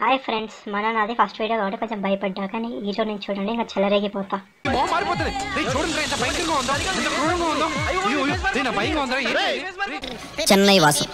Hi friends మన నాది first video కాబట్టి కొంచెం భయపడ్డా కానీ ఈరోజు నుంచి చూడండి ఇంకా చెలరేగిపోతా ఓ మారిపోతుంది రేయ్, చూడండి రా, ఎంత భయంకరంగా ఉందో ఎంత క్రూరంగా ఉందో అయ్యో అయ్యో రేయ్, నా భయంగా ఉందా ఏంటి? చెన్నై వాసు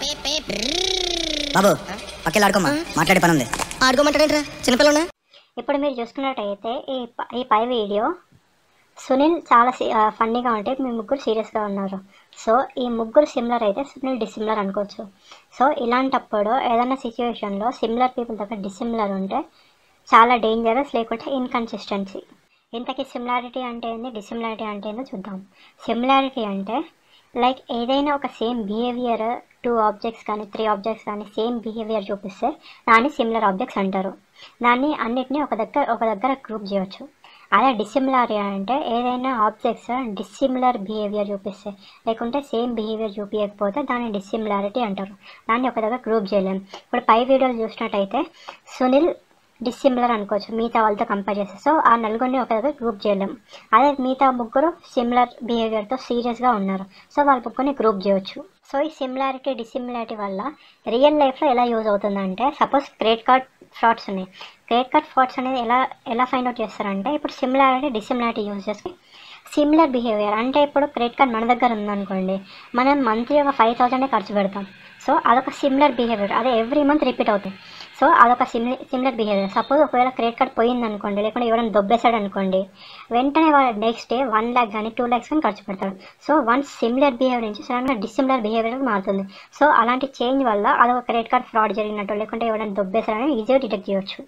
బాబు పక్కలాడుకోమా మాట్లాడే పని ఉంది ఆడుకోమంటాడేంట్రా చిన్నపిల్లనా ఇప్పుడు మీరు చూసుకున్నట్టయితే ఈ ప- ఈ పై వీడియో సునీల్ చాలా ఫన్నీగా ఉంటే మీ ముగ్గురు సీరియస్గా ఉన్నారు సో ఈ ముగ్గురు సిమిలర్ అయితే సునీల్ డిసిమిలర్ అనుకోవచ్చు సో ఇలాంటప్పుడు ఏదైనా సిచ్యువేషన్లో సిమిలర్ పీపుల్ దగ్గర డిసిమిలర్ ఉంటే చాలా డేంజరస్ లేకుంటే ఇన్కన్సిస్టెన్సీ ఇంతకీ సిమిలారిటీ అంటే ఏంది డిసిమిలారిటీ అంటే ఏందో చూద్దాం సిమిలారిటీ అంటే లైక్ ఏదైనా ఒక సేమ్ బిహేవియర్ టూ ఆబ్జెక్ట్స్ కానీ త్రీ ఆబ్జెక్ట్స్ కానీ సేమ్ బిహేవియర్ చూపిస్తే దాన్ని సిమిలర్ ఆబ్జెక్ట్స్ అంటారు దాన్ని అన్నిటినీ ఒక దగ్గర ఒక దగ్గర గ్రూప్ చేయవచ్చు అదే డిసిమిలారిటీ అంటే ఏదైనా ఆబ్జెక్ట్స్ డిసిమిలర్ బిహేవియర్ చూపిస్తే లేకుంటే సేమ్ బిహేవియర్ చూపించకపోతే దాన్ని డిసిమిలారిటీ అంటారు దాన్ని ఒక దగ్గర గ్రూప్ చేయలేం ఇప్పుడు పై వీడియోలు చూసినట్టయితే సునీల్ డిసిమిలర్ అనుకోవచ్చు మిగతా వాళ్ళతో కంపేర్ చేస్తే సో ఆ నలుగురిని ఒక దగ్గర గ్రూప్ చేయలేం అదే మిగతా ముగ్గురు సిమిలర్ బిహేవియర్తో సీరియస్గా ఉన్నారు సో వాళ్ళ ముగ్గురిని గ్రూప్ చేయొచ్చు సో ఈ సిమిలారిటీ డిసిమిలారిటీ వల్ల రియల్ లైఫ్లో ఎలా యూజ్ అవుతుందంటే సపోజ్ క్రెడిట్ కార్డ్ ఫ్రాడ్స్ ఉన్నాయి క్రెడిట్ కార్డ్ ఫ్రాడ్స్ అనేది ఎలా ఎలా ఫైండ్ అవుట్ చేస్తారంటే ఇప్పుడు సిమిలారిటీ డిసిమిలారిటీ యూజ్ చేసి సిమిలర్ బిహేవియర్ అంటే ఇప్పుడు క్రెడిట్ కార్డ్ మన దగ్గర ఉందనుకోండి మనం మంత్లీ ఒక ఫైవ్ థౌసండే ఖర్చు పెడతాం సో అదొక సిమిలర్ బిహేవియర్ అదే ఎవ్రీ మంత్ రిపీట్ అవుతుంది సో అదొక సిమిలర్ సిమిలర్ బిహేవియర్ సపోజ్ ఒకవేళ క్రెడిట్ కార్డ్ పోయింది అనుకోండి లేకుంటే ఎవరైనా దొబ్బేశాడు అనుకోండి వెంటనే వాళ్ళ నెక్స్ట్ డే వన్ ల్యాక్ కానీ టూ ల్యాక్స్ కానీ ఖర్చు పెడతాడు సో వన్ సిమిలర్ బిహేవియర్ నుంచి సడన్గా డిసిమిలర్ బిహేవియర్ మారుతుంది సో అలాంటి చేంజ్ వల్ల అదొక క్రెడిట్ కార్డ్ ఫ్రాడ్ జరిగినట్టు లేకుంటే ఎవరైనా దొబ్బేశాడని ఈజీగా డిటెక్ట్ చేయొచ్చు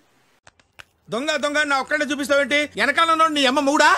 దొంగ దొంగ నా ఒక్కడే చూపిస్తావేంటి వెనకాల ఉన్నాడు నీ అమ్మ మూడా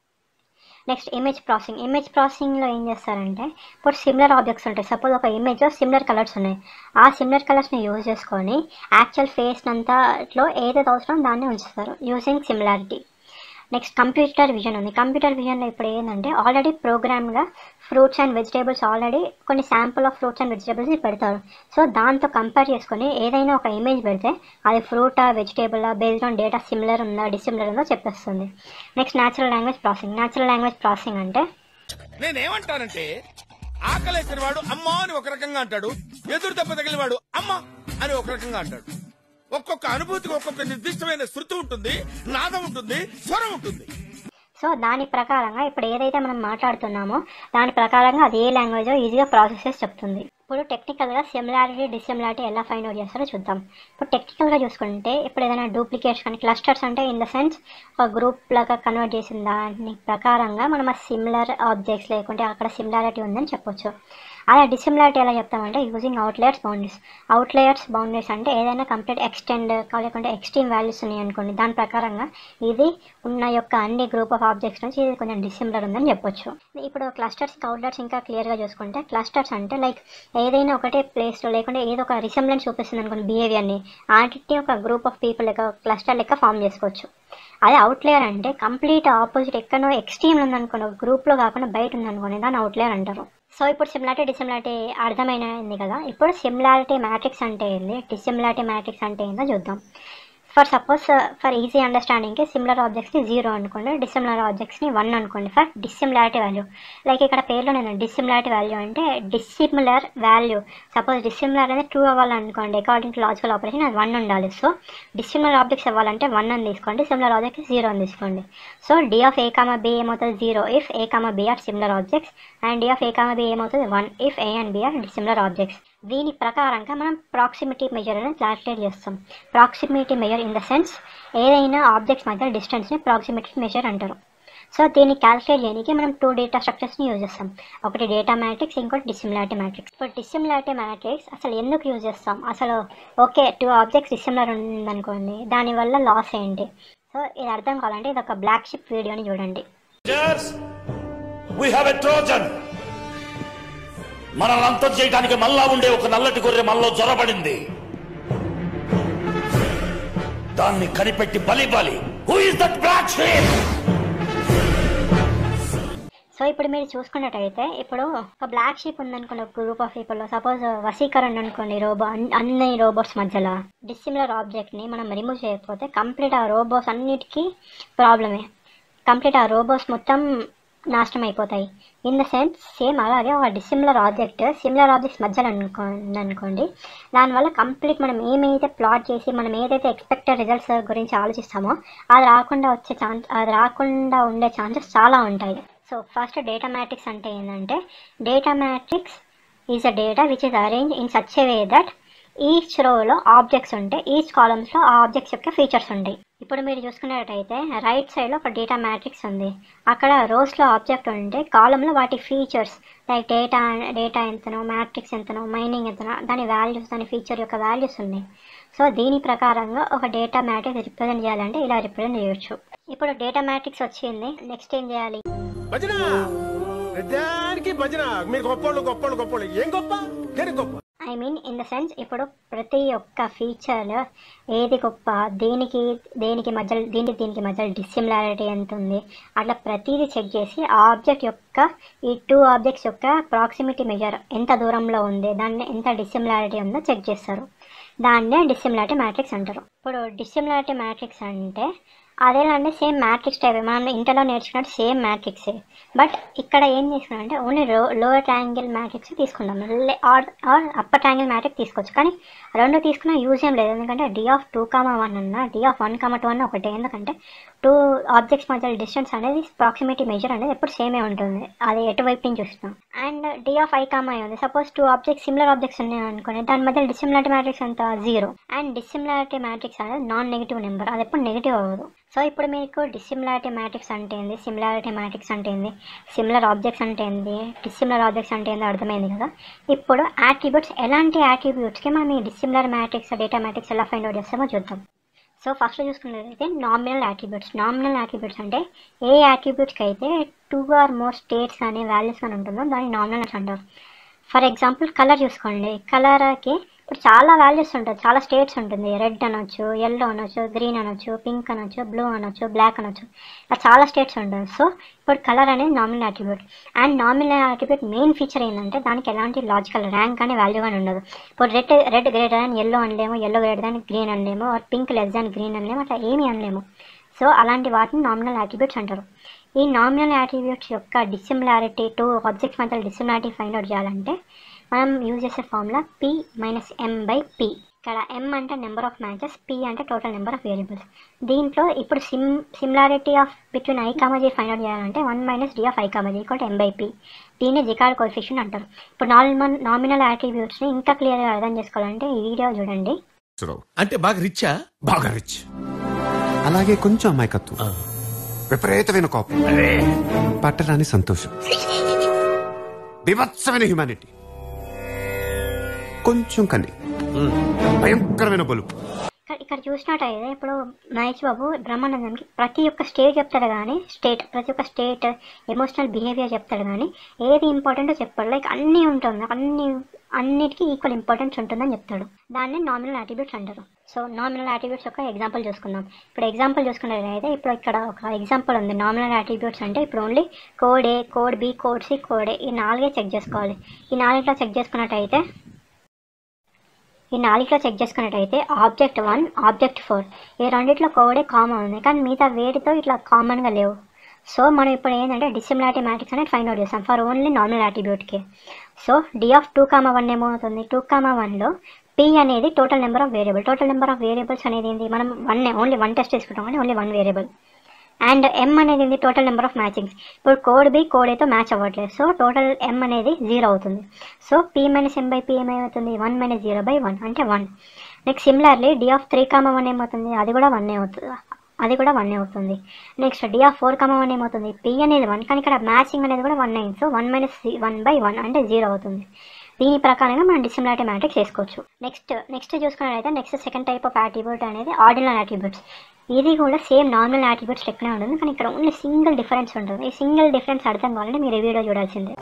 నెక్స్ట్ ఇమేజ్ ప్రాసెసింగ్ ఇమేజ్ ప్రాసెసింగ్లో ఏం చేస్తారంటే ఇప్పుడు సిమిలర్ ఆబ్జెక్ట్స్ ఉంటాయి సపోజ్ ఒక ఇమేజ్లో సిమిలర్ కలర్స్ ఉన్నాయి ఆ సిమిలర్ కలర్స్ని యూజ్ చేసుకొని యాక్చువల్ ఫేస్ అంతాలో ఏదైతే అవసరం దాన్ని ఉంచుతారు using similarity next computer vision ఉంది కంప్యూటర్ విజన్లో ఇప్పుడు ఏంటంటే ఆల్రెడీ ప్రోగ్రామ్గా ఫ్రూట్స్ అండ్ వెజిటేబుల్స్ ఆల్రెడీ కొన్ని శాంపుల్ ఆఫ్ ఫ్రూట్స్ అండ్ వెజిటేబుల్స్ని పెడతారు సో దాంతో కంపేర్ చేసుకొని ఏదైనా ఒక ఇమేజ్ పెడితే అది ఫ్రూటా vegetable based on data similar ఉందా డిసిమిలర్ ఉందో చెప్పేస్తుంది next natural language processing natural language processing అంటే నేనేమంటానంటే ఆకలేసిన వాడు అమ్మ అని ఒక రకంగా అంటాడు ఎదురు దెబ్బ తగిలిన వాడు అమ్మ అని ఒక రకంగా అంటాడు ఒక్కొక్క అనుభూతికి ఒక్కొక్క నిర్దిష్టమైన శృతి ఉంటుంది నాదం ఉంటుంది స్వరం ఉంటుంది సో దాని ప్రకారంగా ఇప్పుడు ఏదైతే మనం మాట్లాడుతున్నామో దాని ప్రకారంగా అది ఏ లాంగ్వేజ్ ఈజీగా ప్రాసెస్ చేసి చెప్తుంది ఇప్పుడు టెక్నికల్గా సిమిలారిటీ డిసిమిలారిటీ ఎలా ఫైండ్ అవుట్ చేస్తారో చూద్దాం ఇప్పుడు టెక్నికల్గా చూసుకుంటే ఇప్పుడు ఏదైనా డూప్లికేట్స్ కానీ క్లస్టర్స్ అంటే ఇన్ ద సెన్స్ ఒక గ్రూప్ లాగా కన్వర్ట్ చేసిన దాని ప్రకారంగా మనం ఆ సిమిలర్ ఆబ్జెక్ట్స్ లేకుంటే అక్కడ సిమిలారిటీ ఉందని చెప్పొచ్చు అలా డిసిమిలారిటీ ఎలా చెప్తామంటే using outliers boundaries outliers boundaries అంటే ఏదైనా కంప్లీట్ ఎక్స్టెండ్ లేకుంటే ఎక్స్ట్రీమ్ వాల్యూస్ ఉన్నాయి అనుకోండి దాని ప్రకారంగా ఇది ఉన్న యొక్క అన్ని గ్రూప్ ఆఫ్ ఆబ్జెక్ట్స్ నుంచి ఇది కొంచెం డిసిమిలర్ ఉందని చెప్పొచ్చు ఇప్పుడు క్లస్టర్స్ అవుట్లెట్స్ ఇంకా క్లియర్గా చూసుకుంటే క్లస్టర్స్ అంటే లైక్ ఏదైనా ఒకటే ప్లేస్లో లేకుంటే ఏదో ఒక రిసెంబ్లెన్స్ చూపిస్తుంది అనుకోండి బిహేవియర్ని వాటిని ఒక గ్రూప్ ఆఫ్ పీపుల్ లెక్క క్లస్టర్ లెక్క ఫామ్ చేసుకోవచ్చు అదే అవుట్లేయర్ అంటే కంప్లీట్ ఆపోజిట్ ఎక్కడో ఎక్స్ట్రీమ్ ఉందనుకోండి ఒక గ్రూప్లో కాకుండా బయట ఉందనుకోండి దాన్ని అవుట్లేయర్ అంటారు సో ఇప్పుడు సిమిలారిటీ డిసిమిలారిటీ అర్థమైనది కదా ఇప్పుడు సిమిలారిటీ మ్యాట్రిక్స్ అంటే ఏంది డిసిమిలారిటీ మ్యాట్రిక్స్ అంటే ఏందో చూద్దాం ఫర్ సపోజ్ ఫర్ ఈజీ అండర్స్టాండింగ్కి సిమిలర్ ఆబ్జెక్ట్స్ని జీరో అనుకోండి డిసిమిలర్ ఆబ్జెక్ట్స్ని వన్ అనుకోండి ఫర్ డిసిమిలారిటీ వాల్యూ లైక్ ఇక్కడ పేరులో నేను డిసిమిలారిటీ వాల్యూ అంటే డిసిమిలర్ వాల్యూ సపోజ్ డిసిమిలర్ అనేది ట్రూ అవ్వాలనుకోండి అకార్డింగ్ టు లాజికల్ ఆపరేషన్ అది వన్ ఉండాలి సో డిసిమిలర్ ఆబ్జెక్ట్స్ అవ్వాలంటే వన్ అని తీసుకోండి సిమిలర్ ఆబ్జెక్ట్స్ జీరో అని తీసుకోండి so D of A comma B ఏమవుతుంది zero if A comma B are similar objects and D of A comma B ఏమవుతుంది one if A and B are dissimilar objects దీని ప్రకారంగా మనం proximity measure అనేది calculate చేస్తాం proximity measure in the sense ఏదైనా objects మధ్య డిస్టెన్స్ని proximity measure అంటారు సో దీన్ని క్యాల్కులేట్ చేయడానికి మనం టూ డేటా స్ట్రక్చర్స్ని యూజ్ చేస్తాం ఒకటి డేటా మ్యాట్రిక్స్ ఇంకోటి డిసిమిలారిటీ మ్యాట్రిక్స్ ఇప్పుడు డిసిమిలారిటీ మ్యాట్రిక్స్ అసలు ఎందుకు యూజ్ చేస్తాం అసలు ఓకే టూ ఆబ్జెక్ట్స్ డిసిమిలర్ ఉందనుకోండి దానివల్ల లాస్ ఏంటి సో ఇది అర్థం కావాలంటే ఇది ఒక బ్లాక్ షిప్ వీడియోని చూడండి Soldiers, we have a Trojan. మనల్ని అంతం చేయడానికి మళ్ళా ఉండే ఒక నల్లటి గొర్రె మనలో జ్వరబడింది దాన్ని కనిపెట్టి బలి బలి who is that black sheep so ఇప్పుడు మీరు చూసుకున్నట్టయితే ఇప్పుడు ఒక బ్లాక్ షీప్ ఉందనుకోండి ఒక గ్రూప్ ఆఫ్ పీపుల్ సపోజ్ వసీకరణ అనుకోండి రోబో అన్ని రోబోట్స్ మధ్యలో డిసిమిలర్ ఆబ్జెక్ట్ని మనం రిమూవ్ చేయకపోతే కంప్లీట్ ఆ రోబోట్స్ అన్నిటికీ ప్రాబ్లమే కంప్లీట్ ఆ రోబోట్స్ మొత్తం నాశనం అయిపోతాయి ఇన్ ద సెన్స్ సేమ్ అలాగే ఒక డిసిమిలర్ ఆబ్జెక్ట్ సిమిలర్ ఆబ్జెక్ట్స్ మధ్యలో అనుకో అనుకోండి దానివల్ల కంప్లీట్ మనం ఏమైతే ప్లాట్ చేసి మనం ఏదైతే ఎక్స్పెక్టెడ్ రిజల్ట్స్ గురించి ఆలోచిస్తామో అది రాకుండా వచ్చే ఛాన్స్ అది రాకుండా ఉండే ఛాన్సెస్ చాలా ఉంటాయి సో ఫస్ట్ డేటా మ్యాట్రిక్స్ అంటే ఏంటంటే data matrix is a data which is arrange in such a way that each రోలో ఆబ్జెక్ట్స్ ఉంటాయి ఈచ్ కాలమ్స్లో ఆ ఆబ్జెక్ట్స్ యొక్క ఫీచర్స్ ఉంటాయి ఇప్పుడు మీరు చూసుకున్నట్టయితే రైట్ సైడ్లో ఒక డేటా మ్యాట్రిక్స్ ఉంది అక్కడ రోస్లో ఆబ్జెక్ట్ ఉంటే కాలంలో వాటి ఫీచర్స్ లైక్ డేటా డేటా ఎంతనో మ్యాట్రిక్స్ ఎంతనో మైనింగ్ ఎంతనో దాని వాల్యూస్ దాని ఫీచర్ యొక్క వాల్యూస్ ఉన్నాయి సో దీని ప్రకారంగా ఒక డేటా మ్యాట్రిక్స్ రిప్రజెంట్ చేయాలంటే ఇలా రిప్రజెంట్ చేయొచ్చు ఇప్పుడు డేటా మ్యాట్రిక్స్ వచ్చింది నెక్స్ట్ ఏం చేయాలి భజన ప్రతిదానికి భజన మీరు గొప్పోళ్ళు గొప్పోళ్ళు గొప్పోళ్ళు ఏం గొప్ప దేనికి గొప్ప I mean in the sense ఇప్పుడు ప్రతి ఒక్క ఫీచర్ ఏది గొప్ప దేనికి దేనికి మధ్య దీనికి దీనికి మధ్య డిసిమిలారిటీ ఎంత ఉంది అట్లా ప్రతిదీ చెక్ చేసి ఆ ఆబ్జెక్ట్ యొక్క ఈ టూ ఆబ్జెక్ట్స్ యొక్క ప్రాక్సిమిటీ మెజర్ ఎంత దూరంలో ఉంది దాన్ని ఎంత డిసిమిలారిటీ ఉందో చెక్ చేస్తారు దాన్నే డిసిమిలారిటీ మ్యాట్రిక్స్ అంటారు ఇప్పుడు డిసిమిలారిటీ మ్యాట్రిక్స్ అంటే అదేనండి సేమ్ మ్యాట్రిక్స్ టైప్ మనం ఇంటర్లో నేర్చుకున్నట్టు సేమ్ మ్యాట్రిక్స్ బట్ ఇక్కడ ఏం తీసుకున్నాం అంటే only low lower triangle matrix తీసుకుందాం or or upper triangle matrix తీసుకోవచ్చు కానీ రెండు తీసుకున్న యూజ్ ఏం లేదు ఎందుకంటే D of two comma one అన్న D of one comma two అన్న ఒకటే ఎందుకంటే టూ ఆబ్జెక్ట్స్ మధ్య డిస్టెన్స్ అనేది ప్రాక్సిమిటీ మెజర్ అనేది ఎప్పుడు సేమే ఉంటుంది అది ఎటువైపు నుంచి చూస్తాం and D of I comma ఉంది suppose two objects similar objects ఉన్నాయి అనుకోండి దాని మధ్య డిసిమిలారిటీ మ్యాట్రిక్స్ అంత జీరో అండ్ డిసిమిలారిటీ మ్యాట్రిక్స్ అనేది నాన్ నెగిటివ్ నెంబర్ అది ఎప్పుడు నెగిటివ్ అవ్వదు సో ఇప్పుడు మీకు డిసిమిలారిటీ మ్యాట్రిక్స్ అంటే ఏంది సిమిలారిటీ మ్యాట్రిక్స్ అంటే ఏంది సిమిలర్ ఆబ్జెక్ట్స్ అంటే ఏంది డిసిమిలర్ ఆబ్జెక్ట్స్ అంటే ఏంది అర్థమైంది కదా ఇప్పుడు యాట్రిబ్యూట్స్ ఎలాంటి యాట్రిబ్యూట్స్కి మనం ఈ డిసిమిలర్ మ్యాట్రిక్స్ డేటా మ్యాట్రిక్స్ ఎలా ఫైండ్ అవుట్ చేస్తామో చూద్దాం సో ఫస్ట్ చూసుకున్నట్లయితే నామినల్ యాట్రిబ్యూట్స్ నామినల్ యాట్రిబ్యూట్స్ అంటే ఏ యాట్రిబ్యూట్స్కి అయితే టూ ఆర్ మోర్ స్టేట్స్ కానీ వాల్యూస్ కానీ ఉంటుందో దాన్ని నామినల్ అంటారు ఫర్ ఎగ్జాంపుల్ కలర్ చూసుకోండి కలర్కి ఇప్పుడు చాలా వాల్యూస్ ఉంటుంది చాలా స్టేట్స్ ఉంటుంది రెడ్ అనొచ్చు ఎల్లో అనొచ్చు గ్రీన్ అనొచ్చు పింక్ అనొచ్చు బ్లూ అనొచ్చు బ్లాక్ అనొచ్చు ఇలా చాలా స్టేట్స్ ఉంటుంది సో ఇప్పుడు కలర్ అనేది nominal attribute and nominal attribute main feature ఏంటంటే దానికి ఎలాంటి లాజికల్ ర్యాంక్ కానీ వాల్యూ కానీ ఉండదు ఇప్పుడు red red greater than yellow అనలేము ఎల్లో గ్రేటర్ దాన్ గ్రీన్ అనలేము పింక్ లెస్ దాన్ గ్రీన్ అనలేము అట్లా ఏమీ అనలేము సో అలాంటి వాటిని నామినల్ యాట్రిబ్యూట్స్ అంటారు ఈ నామినల్ యాట్రిబ్యూట్స్ యొక్క డిసిమిలారిటీ టు ఆబ్జెక్ట్స్ మధ్య డిసిమిలారిటీ ఫైండ్ అవుట్ చేయాలంటే మనం యూజ్ చేసే formula P minus M by P ఇక్కడ ఎం అంటే నెంబర్ ఆఫ్ మ్యాచెస్ పి అంటే టోటల్ నెంబర్ ఆఫ్ వేరియబుల్స్ దీంట్లో ఇప్పుడు sim similarity of between I comma J find out చేయాలంటే one minus D of I comma J equal M by P దీన్ని Jaccard coefficient అంటారు ఇప్పుడు normal nominal యాట్రిబ్యూట్స్ని ఇంకా క్లియర్గా అర్థం చేసుకోవాలంటే ఈ వీడియో చూడండి అంటే బాగా రిచ్చా బాగా రిచ్ అలాగే కొంచెం అమాయకత్వం విపరీతమైన కోపం పట్టరాని సంతోషం వివత్సమైన హ్యుమానిటీ కొంచెం కని భయంకరమైన బలుపు ఇక్కడ ఇక్కడ చూసినట్టయితే ఇప్పుడు మహేష్ బాబు బ్రహ్మానందంకి ప్రతి ఒక్క స్టేట్ చెప్తాడు కానీ స్టేట్ ప్రతి ఒక్క స్టేట్ ఎమోషనల్ బిహేవియర్ చెప్తాడు కానీ ఏది ఇంపార్టెంటో చెప్పాడు లైక్ అన్నీ ఉంటుంది అన్ని అన్నిటికీ ఈక్వల్ ఇంపార్టెన్స్ ఉంటుందని చెప్తాడు దాన్ని నామినల్ యాట్రిబ్యూట్స్ అంటారు సో నామినల్ యాట్రిబ్యూట్స్ ఒక ఎగ్జాంపుల్ చూసుకుందాం ఇప్పుడు ఎగ్జాంపుల్ చూసుకున్నట్లయితే ఇప్పుడు ఇక్కడ ఒక ఎగ్జాంపుల్ ఉంది నామినల్ యాట్రిబ్యూట్స్ అంటే ఇప్పుడు only code A code B code C code A ఈ నాలుగే చెక్ చేసుకోవాలి ఈ నాలుగిట్లో చెక్ చేసుకున్నట్టయితే ఈ నాలుగులో చెక్ చేసుకున్నట్టయితే ఆబ్జెక్ట్ వన్ ఆబ్జెక్ట్ ఫోర్ ఈ రెండిట్లో కోడే కామన్ ఉంది కానీ మిగతా వేటితో ఇట్లా కామన్గా లేవు సో మనం ఇప్పుడు ఏంటంటే డిసిమిలారిటీ మ్యాట్రిక్స్ అనేది ఫైండ్ అవుట్ చేస్తాం ఫర్ ఓన్లీ నార్మల్ యాట్రిబ్యూట్కి so D of two comma one ఏమవుతుంది టూ కామా వన్లో పి అనేది total number of variable total number of variables అనేది ఏంటి మనం వన్ ఓన్లీ వన్ టెస్ట్ తీసుకుంటాం కానీ only one variable and M అనేది ఏంటి టోటల్ నెంబర్ ఆఫ్ మ్యాచింగ్స్ ఇప్పుడు కోడ్ బి కోడ్ అయితే మ్యాచ్ అవ్వట్లేదు సో టోటల్ ఎం అనేది జీరో అవుతుంది so P minus M by P ఏమవుతుంది one minus zero by one అంటే one next similarly D of three comma one ఏమవుతుంది అది కూడా వన్ అవుతుంది అది కూడా వన్ అవుతుంది next D of four comma one ఏమవుతుంది పీ అనేది వన్ కానీ ఇక్కడ మ్యాచింగ్ అనేది కూడా వన్ అయింది so one minus one by one అంటే జీరో అవుతుంది దీని ప్రకారంగా మనం డిసిమిలారిటీ మ్యాట్రిక్స్ చేసుకోవచ్చు నెక్స్ట్ నెక్స్ట్ చూసుకున్నట్లయితే next second type of attribute అనేది ఆర్డినల్ యాట్రిబ్యూట్స్ ఇది కూడా సేమ్ నార్మల్ యాట్రిబ్యూట్స్ లెక్కనే ఉంటుంది కానీ ఇక్కడ ఓన్లీ సింగిల్ డిఫరెన్స్ ఉంటుంది ఈ సింగిల్ డిఫరెన్స్ అర్థం కావాలంటే మీరు ఈ వీడియో చూడాల్సిందే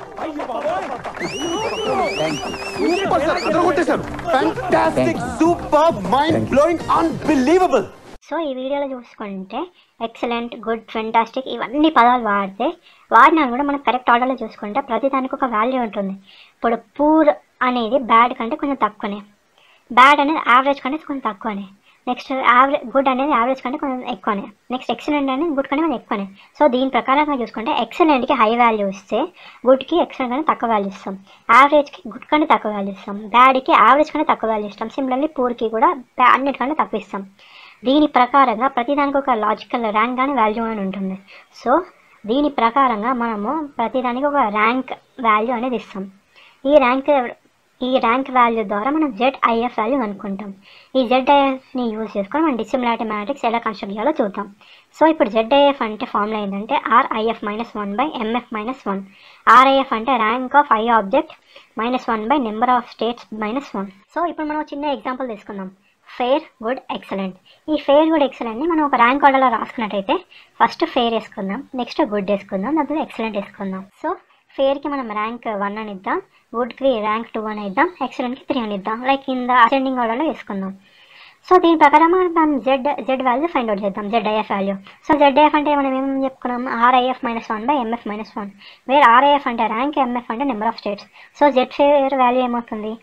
fantastic super mind blowing unbelievable so ఈ వీడియోలో చూసుకుంటే ఎక్సలెంట్ గుడ్ ఫెంటాస్టిక్ ఇవన్నీ పదాలు వాడితే వాడినా కూడా మనం కరెక్ట్ ఆర్డర్లో చూసుకుంటే ప్రతి దానికి ఒక వాల్యూ ఉంటుంది ఇప్పుడు పూర్ అనేది బ్యాడ్ కంటే కొంచెం తక్కువనే బ్యాడ్ అనేది యావరేజ్ కంటే కొంచెం తక్కువనే నెక్స్ట్ యావరేజ్ గుడ్ అనేది యావరేజ్ కంటే కొంచెం ఎక్కువనే నెక్స్ట్ ఎక్సలెంట్ అనేది గుడ్ కంటే కొంచెం ఎక్కువనే సో దీని ప్రకారంగా చూసుకుంటే ఎక్సలెంట్కి హై వాల్యూ ఇస్తే గుడ్కి ఎక్సలెంట్ కంటే తక్కువ వాల్యూ ఇస్తాం యావరేజ్కి గుడ్ కంటే తక్కువ వాల్యూ ఇస్తాం బ్యాడ్కి యావరేజ్ కంటే తక్కువ వాల్యూ ఇస్తాం సిమిలర్లీ పూర్కి కూడా బ్యా- అన్నిటికంటే తక్కువ ఇస్తాం దీని ప్రకారంగా ప్రతిదానికి ఒక లాజికల్ ర్యాంక్ కానీ వాల్యూ అని ఉంటుంది సో దీని ప్రకారంగా మనము ప్రతిదానికి ఒక ర్యాంక్ వాల్యూ అనేది ఇస్తాం ఈ ర్యాంక్ ఈ ర్యాంక్ వాల్యూ ద్వారా మనం జెడ్ఐఎఫ్ వాల్యూ అనుకుంటాం ఈ జెడ్ఐఎఫ్ని యూజ్ చేసుకొని మనం డిసిమిలారిటీ మ్యాట్రిక్స్ ఎలా కన్స్ట్రక్ట్ చేయాలో చూద్దాం సో ఇప్పుడు జెడ్ఐఎఫ్ అంటే ఫార్ములా ఏంటంటే RIF minus one by MF minus one RIF అంటే rank of I object minus one by number of states minus one so ఇప్పుడు మనం ఒక చిన్న ఎగ్జాంపుల్ తీసుకుందాం ఫెయిర్ గుడ్ ఎక్సలెంట్ ఈ ఫెయిర్ గుడ్ ఎక్సలెంట్ని మనం ఒక ర్యాంక్ ఆర్డర్లో రాసుకున్నట్టయితే ఫస్ట్ ఫెయిర్ వేసుకుందాం నెక్స్ట్ గుడ్ వేసుకుందాం దాంట్లో ఎక్సలెంట్ వేసుకుందాం సో ఫెయిర్కి మనం ర్యాంక్ వన్ అని ఇద్దాం గుడ్కి ర్యాంక్ టూ అని ఇద్దాం ఎక్సలెంట్కి త్రీ అని ఇద్దాం లైక్ ఇన్ ద అసెండింగ్ ఆర్డర్లో వేసుకుందాం సో దీని ప్రకారం మనం Z Z value find out చేద్దాం జెడ్ఐఎఫ్ వాల్యూ సో జెడ్ఐఎఫ్ అంటే మనం ఏం చెప్పుకున్నాం RIF minus one by MF minus one where RIF అంటే ర్యాంక్ ఎంఎఫ్ అంటే number of states so Z fair value ఏమవుతుంది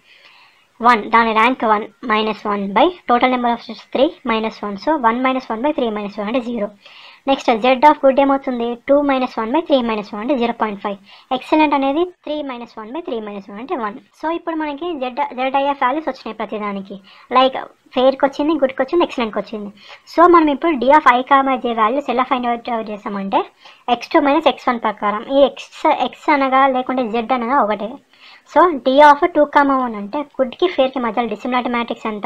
వన్ దాని rank one minus one by total number of states three minus one so one minus one by three minus one అంటే zero next Z of good ఏమవుతుంది two minus one by three minus one అంటే zero point five excellent అనేది three minus one by three minus one అంటే one so ఇప్పుడు మనకి Z Z if values వచ్చినాయి ప్రతిదానికి like ఫెయిర్కి వచ్చింది గుడ్కి వచ్చింది ఎక్సలెంట్కి వచ్చింది సో మనం ఇప్పుడు D of I comma J values ఎలా ఫైండ్ అవుట్ చేస్తామంటే X two minus X one ప్రకారం ఈ ఎక్స్ ఎక్స్ అనగా లేకుంటే జెడ్ అనగా ఒకటే so D of two comma one అంటే గుడ్కి ఫేర్కి మధ్యలో డిసిమిలారిటీ మ్యాట్రిక్స్ ఎంత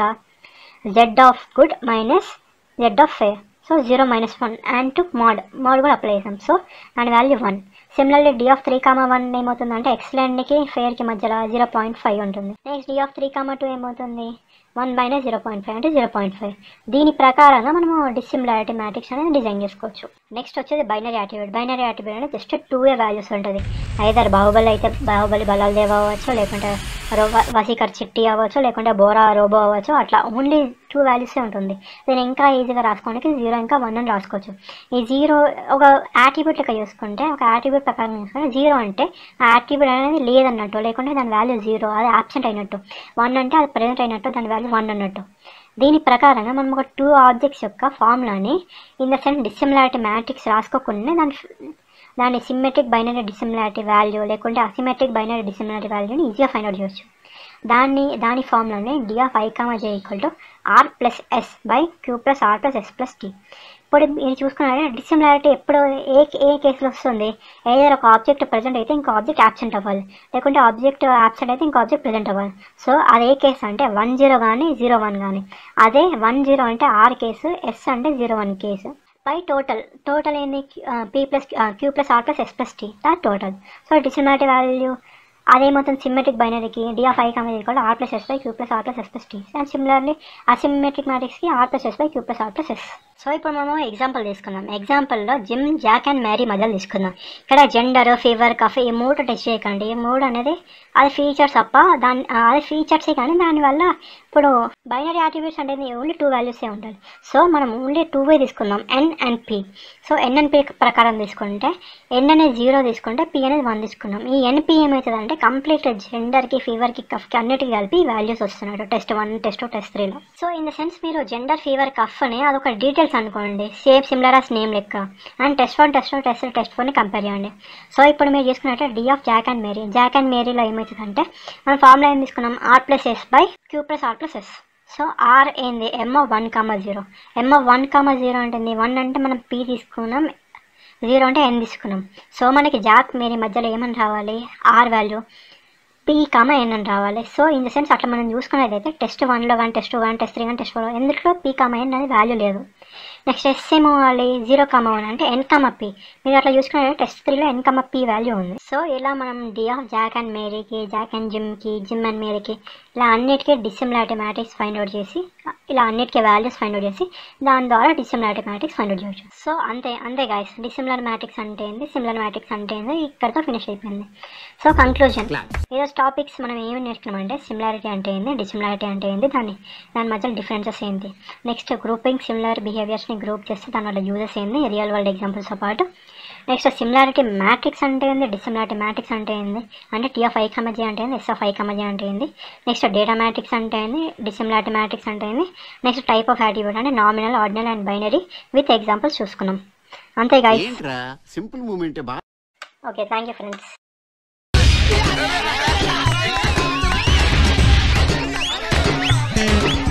Z of good minus Z of fair so zero minus one and to mod mod కూడా అప్లై చేసాం సో దాని value one similarly D of three comma one ఏమవుతుందంటే ఎక్సలెంట్కి ఫేర్కి మధ్యలో జీరో పాయింట్ ఫైవ్ ఉంటుంది next D of three comma two ఏమవుతుంది one minus zero point five అంటే zero point five దీని ప్రకారంగా మనము డిసిమిలారిటీ మ్యాట్రిక్స్ అనేది డిజైన్ చేసుకోవచ్చు నెక్స్ట్ వచ్చేది బైనరీ యాట్రిబ్యూట్ బైనరీ యాట్రిబ్యూట్ అనేది జస్ట్ టూ ఏ వాల్యూస్ ఉంటుంది ఐదర్ బాహుబలి అయితే బాహుబలి బలాల్దేవ్ అవ్వచ్చు లేకుంటే రో వసీకర్ చిట్టి అవ్వచ్చు లేకుంటే బోరా రోబో అవ్వచ్చు అట్లా ఓన్లీ టూ వాల్యూసే ఉంటుంది దీన్ని ఇంకా ఈజీగా రాసుకోవడానికి జీరో ఇంకా వన్ అని రాసుకోవచ్చు ఈ జీరో ఒక యాట్రిబ్యూట్ లెక్క చూసుకుంటే ఒక యాట్రిబ్యూట్ ప్రకారం చూసుకుంటే జీరో అంటే ఆ యాట్రిబ్యూట్ అనేది లేదన్నట్టు లేకుంటే దాని వాల్యూ జీరో అది యాబ్సెంట్ అయినట్టు వన్ అంటే అది ప్రెజెంట్ అయినట్టు దాని వాల్యూ వన్ అన్నట్టు దీని ప్రకారంగా మనం ఒక టూ ఆబ్జెక్ట్స్ యొక్క ఫార్ములాని in the sense dissimilarity matrix రాసుకోకుండా దాని దాని సిమెట్రిక్ బైనరీ డిసిమిలారిటీ వాల్యూ లేకుంటే అసిమెట్రిక్ బైనరీ డిసిమిలారిటీ వాల్యూని ఈజీగా ఫైండ్ అవుట్ చేయొచ్చు దాన్ని దాని ఫార్ములాని D of I comma J equal to R plus S by Q plus R plus S plus T ఇప్పుడు మీరు చూసుకున్నారంటే డిసిమిలారిటీ ఎప్పుడు ఏ ఏ కేసులో వస్తుంది ఏదైనా ఒక ఆబ్జెక్ట్ ప్రజెంట్ అయితే ఇంకో ఆబ్జెక్ట్ యాబ్సెంట్ అవ్వాలి లేకుంటే ఆబ్జెక్ట్ యాబ్సెంట్ అయితే ఇంకో ఆబ్జెక్ట్ ప్రజెంట్ అవ్వాలి సో అదే కేసు అంటే వన్ జీరో కానీ జీరో వన్ కానీ అదే వన్ జీరో అంటే ఆర్ కేసు ఎస్ అంటే zero one case by total total ఏంది P plus Q plus R plus S plus T that total so dissimilarity value అదేమవుతుంది symmetric బైనరీకి D of I comma J equal R plus S by Q plus R plus S plus T and similarly asymmetric మ్యాట్రిక్స్కి are plus S by Q plus R plus S so ఇప్పుడు మనం example తీసుకుందాం ఎగ్జాంపుల్లో Jim Jack and Mary మధ్యలో తీసుకుందాం ఇక్కడ gender fever cough ఈ మూడు టెస్ట్ చేయకండి ఈ మూడు అనేది అది ఫీచర్స్ తప్ప దాని అది ఫీచర్సే కానీ దానివల్ల ఇప్పుడు బైనరీ యాట్రిబ్యూట్స్ అనేది ఓన్లీ టూ వాల్యూసే ఉంటుంది సో మనం ఓన్లీ టూ వే తీసుకుందాం N and P so N and P ప్రకారం తీసుకుంటే ఎన్ అనేది జీరో తీసుకుంటే పి అనేది వన్ తీసుకున్నాం ఈ ఎన్పి ఏమవుతుంది అంటే కంప్లీట్ జెండర్కి ఫీవర్కి కఫ్కి అన్నిటికీ కలిపి వాల్యూస్ వస్తున్నాడు టెస్ట్ వన్ టెస్ట్ టెస్ట్ త్రీలో సో ఇన్ ద సెన్స్ మీరు జెండర్ ఫీవర్ కఫ్ అని అదొక డీటెయిల్స్ అనుకోండి సేమ్ సిమిలర్ అస్ నేమ్ లెక్క and test one test two test test ఫోర్ని కంపేర్ చేయండి సో ఇప్పుడు మీరు చూసుకున్నట్టే D of Jack and Mary Jack and మేరీలో ఏమవుతుందంటే మనం ఫార్ములా ఏం తీసుకున్నాం R plus S by Q plus R plus S so R ఏంది M of one comma zero M of one comma zero అంటే వన్ అంటే మనం పీ తీసుకున్నాం జీరో అంటే ఎన్ తీసుకున్నాం సో మనకి జాక్ మేరీ మధ్యలో ఏమని రావాలి R value P comma N అని రావాలి సో ఇన్ ద సెన్స్ అట్లా మనం చూసుకునేది అయితే టెస్ట్ వన్లో కానీ టెస్ట్ వన్ టెస్ట్ త్రీ కానీ టెస్ట్ ఫోర్ ఎందులో పీ కామా ఎన్ అనేది వాల్యూ లేదు నెక్స్ట్ ఎస్ ఏమో వాళ్ళు జీరో కామా వన్ అంటే ఎన్ కామా పీ మీరు అట్లా చూసుకునే టెస్ట్ త్రీలో ఎన్ కామా పీ వాల్యూ ఉంది సో ఇలా మనం డి ఆఫ్ జాక్ అండ్ మేరీకి జాక్ అండ్ జిమ్కి జిమ్ అండ్ మేరీకి ఇలా అన్నిటికీ డిసిమిలారిటీ మ్యాట్రిక్స్ ఫైండ్ అవుట్ చేసి ఇలా అన్నిటికీ వాల్యూస్ ఫైండ్ అవుట్ చేసి దాని ద్వారా డిసిమిలారిటీ మ్యాట్రిక్స్ ఫైండ్ అవుట్ చేయొచ్చు సో అంతే అంతే గాయస్ డిసిమిలర్ మ్యాట్రిక్స్ అంటే ఏంది సిమిలర్ మ్యాట్రిక్స్ అంటే ఏంది ఇక్కడతో ఫినిష్ అయిపోయింది సో కంక్లూజన్ ఈరోజు టాపిక్స్ మనం ఏమి నేర్చుకున్నామంటే సిమిలారిటీ అంటే ఏంది డిసిమిలారిటీ అంటే ఏంది దాని దాని మధ్యలో డిఫరెన్సెస్ ఏంటి నెక్స్ట్ గ్రూపింగ్ సిమిలర్ బిహేవియర్స్ని గ్రూప్ చేస్తే దాని వల్ల యూజెస్ ఏంది రియల్ వరల్డ్ ఎగ్జాంపుల్స్తో పాటు నెక్స్ట్ సిమిలారిటీ మ్యాట్రిక్స్ అంటే ఏంది డిసిమిలారిటీ మ్యాట్రిక్స్ అంటే ఏంది అంటే టీ ఆఫ్ ఐ కమజీ అంటే ఏంది ఎస్ ఆఫ్ ఐ కమజీ అంటే ఏంది నెక్స్ట్ డేటా మ్యాట్రిక్స్ అంటే ఏంది డిసిమిలారిటీ మ్యాట్రిక్స్ అంటే ఏంది నెక్స్ట్ టైప్ ఆఫ్ యాట్రిబ్యూట్ అంటే nominal ordinal and binary with examples చూసుకున్నాం అంతే గైస్ ఏంట్రా సింపుల్ మూమెంట్ బా okay thank you friends Thank